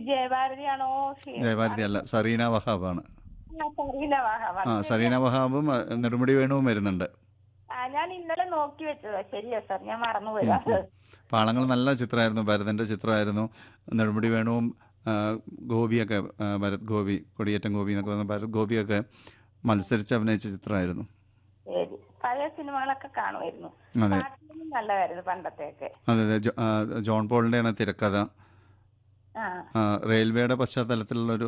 ജയഭാരതിയാണോ ശ്രീ- ജയഭാരതി അല്ല സറീന വഹാബാണ് ആ, സരീന വഹാബ്. ആ സറീന വഹാബും ആ, നെടുമുടി വേണുവും വരുന്നുണ്ട് ആ, ഞാൻ ഇന്നലെ നോക്കി വെച്ചതാ ശരിയാ സാർ ഞാൻ മറന്നുപോയതാ പാളങ്ങൾ നല്ല ചിത്രമായിരുന്നു ഭരതന്റെ ചിത്രമായിരുന്നു നെടുമുടി വേണുവും ആ, ഗോപിയൊക്കെ ആ, ഭരത് ഗോപി കൊടിയേറ്റം ഗോപി എന്നൊക്കെ പറഞ്ഞ ഭരത് ഗോപിയൊക്കെ മത്സരിച്ച് അഭിനയിച്ച ചിത്രമായിരുന്നു ശരി പഴയ സിനിമകളൊക്കെ കാണുമായിരുന്നു അതെ പാട്ടുകളും നല്ലതായിരുന്നു പണ്ടത്തെയൊക്കെ അതെ അതെ ജോ- ആ, ജോൺ പോളിൻ്റെയാണ് തിരക്കഥ ആ ആ, റെയിൽവേയുടെ പശ്ചാത്തലത്തിലുള്ള ഒരു